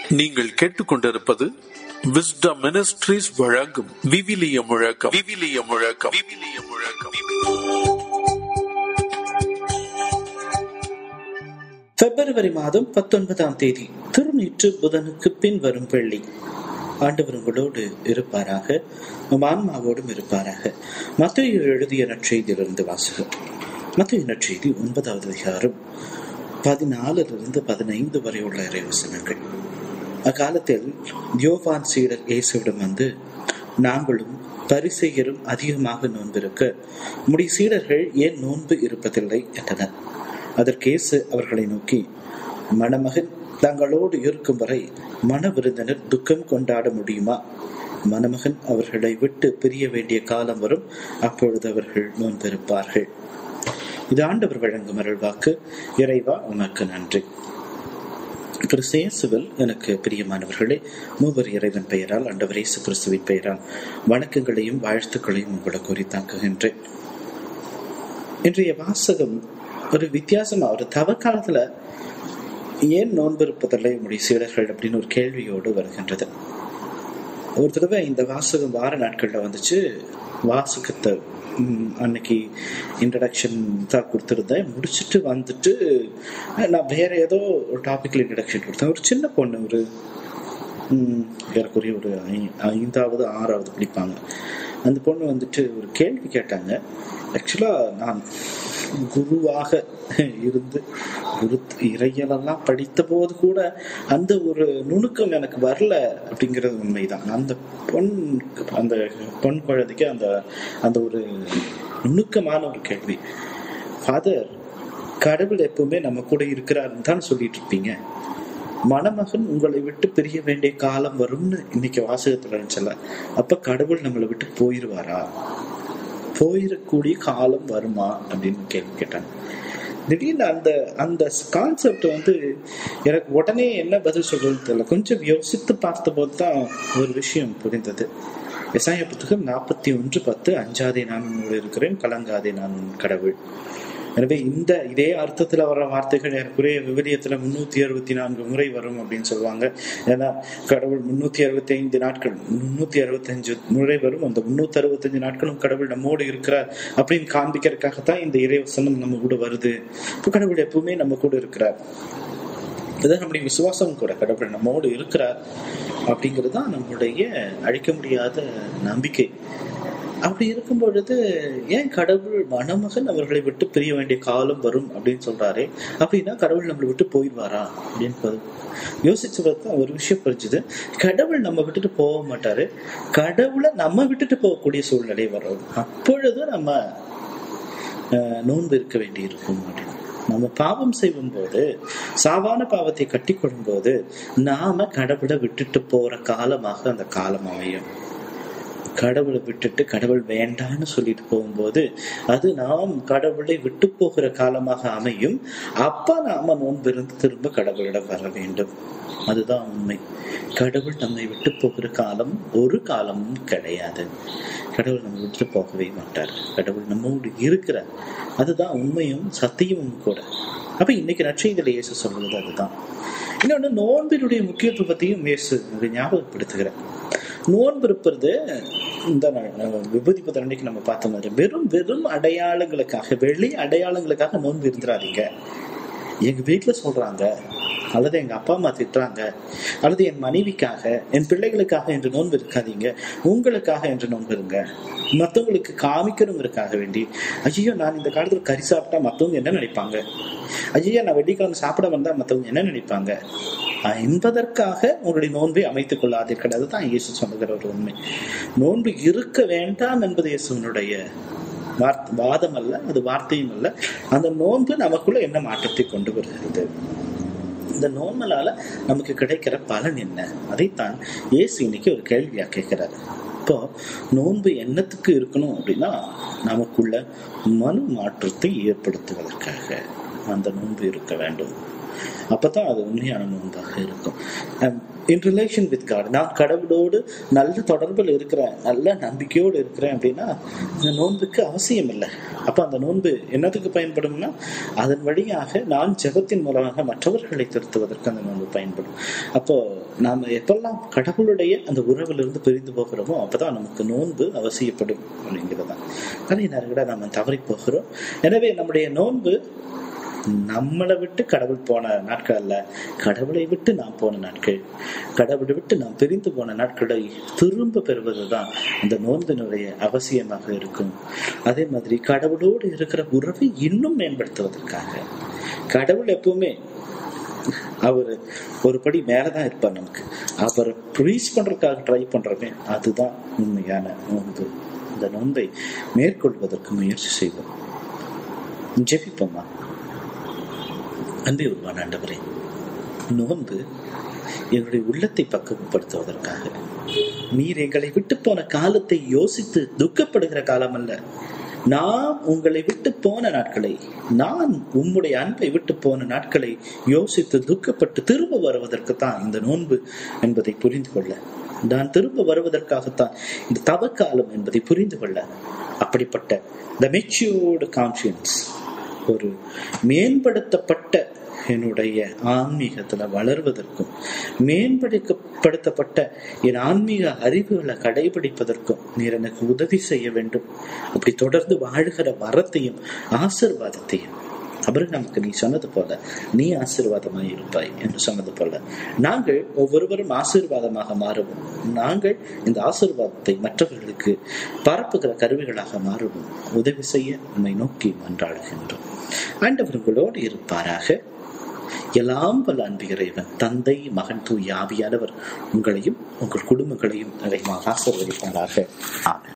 நீங்கள் கேட்டுக்கொண்டிருப்பது wisdom ministries வழங்கும் விவிலிய முழக்கம் விவிலிய முழக்கம் விவிலிய முழக்கம் பிப்ரவரி மாதம் பத்தொன்பதாம் தேதி திருநீற்று புதனுக்கு பின் வரும் வெள்ளி ஆண்டவர் உங்களோடு இருப்பாராக உம் ஆன்மாவோடும் இருப்பாராக மத்திய எழுதிய நற்செய்தியிலிருந்து வாசகம் மத்திய நற்செய்தி ஒன்பதாவது அதிகாரம் பதினாலிலிருந்து பதினைந்து வரை உள்ள இறைவசனங்கள் அக்காலத்தில் யோவான் சீடர் இயேசுவிடம் வந்து நாங்களும் பரிசெயரும் அதிகமாக நோன்பிருக்க முடி சீடர்கள் ஏன் நோன்பு இருப்பதில்லை என்றனர் அதற்கு இயேசு அவர்களை நோக்கி மணமகன் தங்களோடு இருக்கும் வரை மன விருந்தினர் துக்கம் கொண்டாட முடியுமா மணமகன் அவர்களை விட்டு பிரிய வேண்டிய காலம் வரும் அப்பொழுது அவர்கள் நோன்பிருப்பார்கள் இது ஆண்டவர் வழங்கும் அருள்வாக்கு இறைவா உனக்கு நன்றி கிறிஸ்தேசுவில் எனக்கு பிரியமானவர்களே மூவர் இறைவன் பெயரால் ஆண்டவர் இயேசு கிறிஸ்துவின் பெயரால் வணக்கங்களையும் வாழ்த்துக்களையும் உங்களுக்கு குறித்தாக்குகின்றேன் இன்றைய வாசகம் ஒரு வித்தியாசமா ஒரு தவ காலத்துல ஏன் நோன்பு இருப்பதில்லை உங்களுடைய சீடர்கள் அப்படின்னு ஒரு கேள்வியோடு வருகின்றது ஒரு தடவை இந்த வாசகம் வார நாட்கள்ல வந்துச்சு வாசகத்தை அன்னைக்கு இன்ட்ரடக்ஷன் தான் கொடுத்துருந்தேன் முடிச்சுட்டு வந்துட்டு நான் வேற ஏதோ ஒரு டாபிக்ல இன்ட்ரடக்ஷன் கொடுத்தேன் ஒரு சின்ன பொண்ணு ஒரு ஏறக்குறைய ஒரு ஐந்தாவது ஆறாவது படிப்பாங்க அந்த பொண்ணு வந்துட்டு ஒரு கேள்வி கேட்டாங்க ஆக்சுவலா நான் குருவாக இருந்து குரு இறையலெல்லாம் படித்த போது கூட அந்த ஒரு நுணுக்கம் எனக்கு வரல அப்படிங்கிறது உண்மைதான் அந்த பொன் அந்த பொன் குழந்தைக்கு அந்த அந்த ஒரு நுணுக்கமான ஒரு கேள்வி ஃபாதர் கடவுள் எப்பவுமே நம்ம கூட இருக்கிறாருன்னு தான் சொல்லிட்டு இருப்பீங்க மணமகன் உங்களை விட்டு பிரிய வேண்டிய காலம் வரும்னு இன்னைக்கு வாசகத்துல இருந்துச்சல அப்ப கடவுள் நம்மளை விட்டு போயிருவாரா போயிடக்கூடிய காலம் வருமா அப்படின்னு கேள்வி கேட்டாங்க திடீர்னு அந்த அந்த கான்செப்ட் வந்து எனக்கு உடனே என்ன பதில் சொல்றது தெரியல கொஞ்சம் யோசித்து பார்த்த போது தான் ஒரு விஷயம் புரிந்தது விவசாய புத்தகம் நாற்பத்தி ஒன்று பத்து அஞ்சாதே நான் இருக்கிறேன் கலங்காதே நான் கடவுள் எனவே இந்த இதே அர்த்தத்துல வர வார்த்தைகள் எனக்குரிய விவிலியத்துல முன்னூத்தி அறுபத்தி நான்கு முறை வரும் அப்படின்னு சொல்லுவாங்க ஏன்னா கடவுள் முன்னூத்தி அறுபத்தி ஐந்து நாட்கள் முன்னூத்தி அறுபத்தி அஞ்சு முறை வரும் அந்த முன்னூத்தி அறுபத்தி அஞ்சு நாட்களும் கடவுள் நம்மோடு இருக்கிறார் அப்படின்னு காண்பிக்கிறதுக்காகத்தான் இந்த இறைவசனம் நம்ம கூட வருது இப்போ கடவுள் எப்பவுமே நம்ம கூட இருக்கிறார் இதுதான் நம்முடைய விசுவாசம் கூட கடவுள் நம்மோடு இருக்கிறார் அப்படிங்கிறது தான் நம்முடைய அழிக்க முடியாத நம்பிக்கை அப்படி இருக்கும் பொழுது ஏன் கடவுள் மணமகன் அவர்களை விட்டு பிரிய வேண்டிய காலம் வரும் அப்படின்னு சொல்றாரு அப்படின்னா கடவுள் நம்மளை விட்டு போயிடுவாரா அப்படின்னு யோசிச்சு பார்த்தா ஒரு விஷயம் புரிஞ்சுது கடவுள் நம்ம விட்டுட்டு போக மாட்டாரு கடவுளை நம்ம விட்டுட்டு போகக்கூடிய சூழ்நிலை வரும் அப்பொழுது நம்ம நோன்பு இருக்க வேண்டி இருக்கும் அப்படின்னு நம்ம பாவம் செய்யும் போது சாவான பாவத்தை கட்டி கொள்ளும் போது நாம கடவுளை விட்டுட்டு போற காலமாக அந்த காலம் அமையும் கடவுளை விட்டுட்டு கடவுள் வேண்டான்னு சொல்லிட்டு போகும்போது அது நாம் கடவுளை விட்டு போகிற காலமாக அமையும் அப்ப நாம நோன்பிருந்து திரும்ப கடவுளிடம் வர வேண்டும் அதுதான் உண்மை கடவுள் நம்மை விட்டு போகிற காலம் ஒரு காலமும் கிடையாது கடவுள் நம்ம விட்டு போகவே மாட்டார் கடவுள் நம்மோடு இருக்கிறார் அதுதான் உண்மையும் சத்தியமும் கூட அப்ப இன்னைக்கு நற்செய்தியில இயேசு சொல்றது அதுதான் இன்னொன்னு நோன்பினுடைய முக்கியத்துவத்தையும் இயேசு ஞாபகப்படுத்துகிறார் நோன்பு இருப்பது இந்த விபூதி பத்திர அன்னைக்கு நம்ம பார்த்த மாதிரி வெறும் வெறும் அடையாளங்களுக்காக வெளி அடையாளங்களுக்காக நோன்பு இருந்துடாதீங்க எங்க வீட்டுல சொல்றாங்க அல்லது எங்க அப்பா அம்மா திட்டுறாங்க அல்லது என் மனைவிக்காக என் பிள்ளைகளுக்காக என்று நோன்பு இருக்காதீங்க உங்களுக்காக என்று நோன்பு இருங்க மற்றவங்களுக்கு காமிக்கணுங்கிறதுக்காக வேண்டி ஐயோ நான் இந்த காலத்துல கறி சாப்பிட்டா மற்றவங்க என்ன நினைப்பாங்க ஐயோ நான் வெள்ளிக்கிழமை சாப்பிட வந்தா மற்றவங்க என்ன நினைப்பாங்க என்பதற்காக உங்களுடைய நோன்பை அமைத்துக் கொள்ளாதீர்கள் அதுதான் இயேசு சொல்லுகிற ஒரு உண்மை நோன்பு இருக்க வேண்டாம் என்பது இயேசுவனுடைய வாதம் அல்ல அது வார்த்தையும் அல்ல அந்த நோன்பு நமக்குள்ள என்ன மாற்றத்தை கொண்டு வருகிறது இந்த நோன்பலால நமக்கு கிடைக்கிற பலன் என்ன அதைத்தான் இயேசு இன்னைக்கு ஒரு கேள்வியா கேட்கிறார் இப்போ நோன்பு என்னத்துக்கு இருக்கணும் அப்படின்னா நமக்குள்ள மனு மாற்றத்தை ஏற்படுத்துவதற்காக அந்த நோன்பு இருக்க வேண்டும் அப்பதான் அது உண்மையான நோன்பாக இருக்கும் இன் ரிலேஷன் வித் காட் நான் கடவுளோடு நல்ல தொடர்பில் இருக்கிறேன் நல்ல நம்பிக்கையோடு இருக்கிறேன் அப்படின்னா இந்த நோன்புக்கு அவசியம் இல்லை அப்ப அந்த நோன்பு என்னத்துக்கு பயன்படும்னா அதன் வழியாக நான் ஜெபத்தின் மூலமாக மற்றவர்களை திருத்துவதற்கு அந்த நோன்பு பயன்படும் அப்போ நாம எப்பெல்லாம் கடவுளுடைய அந்த உறவிலிருந்து பிரிந்து போகிறோமோ அப்பதான் நமக்கு நோன்பு அவசியப்படும் அப்படிங்கிறதான் நிறைய நேரங்கள நம்ம தவறி போகிறோம் எனவே நம்முடைய நோன்பு நம்மளை விட்டு கடவுள் போன நாட்கள் அல்ல கடவுளை விட்டு நாம் போன நாட்கள் கடவுளை விட்டு நாம் பிரிந்து போன நாட்களை திரும்ப பெறுவதுதான் அந்த நோன்பினுடைய அவசியமாக இருக்கும் அதே மாதிரி கடவுளோடு இருக்கிற உறவை இன்னும் மேம்படுத்துவதற்காக கடவுள் எப்பவுமே அவர் ஒரு படி மேலதான் இருப்பார் நமக்கு அவரை ரீச் பண்றதுக்காக ட்ரை பண்றோமே அதுதான் உண்மையான நோன்பு இந்த நோன்பை மேற்கொள்வதற்கு முயற்சி செய்வோம் ஜெபிப்போமா அன்பே உருவான ஆண்டவரே நோன்பு எங்களுடைய உள்ளத்தை பக்குவப்படுத்துவதற்காக நீர் எங்களை விட்டு போன காலத்தை யோசித்து துக்கப்படுகிற காலம் அல்ல நான் உங்களை விட்டு போன நாட்களை நான் உம்முடைய அன்பை விட்டு போன நாட்களை யோசித்து துக்கப்பட்டு திரும்ப வருவதற்கு தான் இந்த நோன்பு என்பதை புரிந்து கொள்ள நான் திரும்ப வருவதற்காகத்தான் இந்த தவக்காலம் என்பதை புரிந்து கொள்ள அப்படிப்பட்ட த மெச்சூர்டு கான்சியன்ஸ் ஒரு மேம்படுத்தப்பட்ட என்னுடைய ஆன்மீகத்துல வளர்வதற்கும் மேம்படுத்தப்பட்ட என் ஆன்மீக அறிவுகளை கடைபிடிப்பதற்கும் நீர் எனக்கு உதவி செய்ய வேண்டும் அப்படி தொடர்ந்து வாழ்கிற வரத்தையும் ஆசிர்வாதத்தையும் அப்புறம் நமக்கு நீ சொன்னது போல நீ ஆசீர்வாதமாய் இருப்பாய் என்று சொன்னது போல நாங்கள் ஒவ்வொருவரும் ஆசீர்வாதமாக மாறுவோம் நாங்கள் இந்த ஆசீர்வாதத்தை மற்றவர்களுக்கு பரப்புகிற கருவிகளாக மாறுவோம் உதவி செய்ய உண்மை நோக்கி மன்றாடுகின்றோம் ஆண்டவர்களோடு இருப்பாராக எல்லாம் வல்ல அன்பு இறைவன் தந்தை மகன் தூய் ஆவியானவர் உங்களையும் உங்கள் குடும்பங்களையும் நிறைவாக ஆசீர்வதிப்பாராக ஆமென்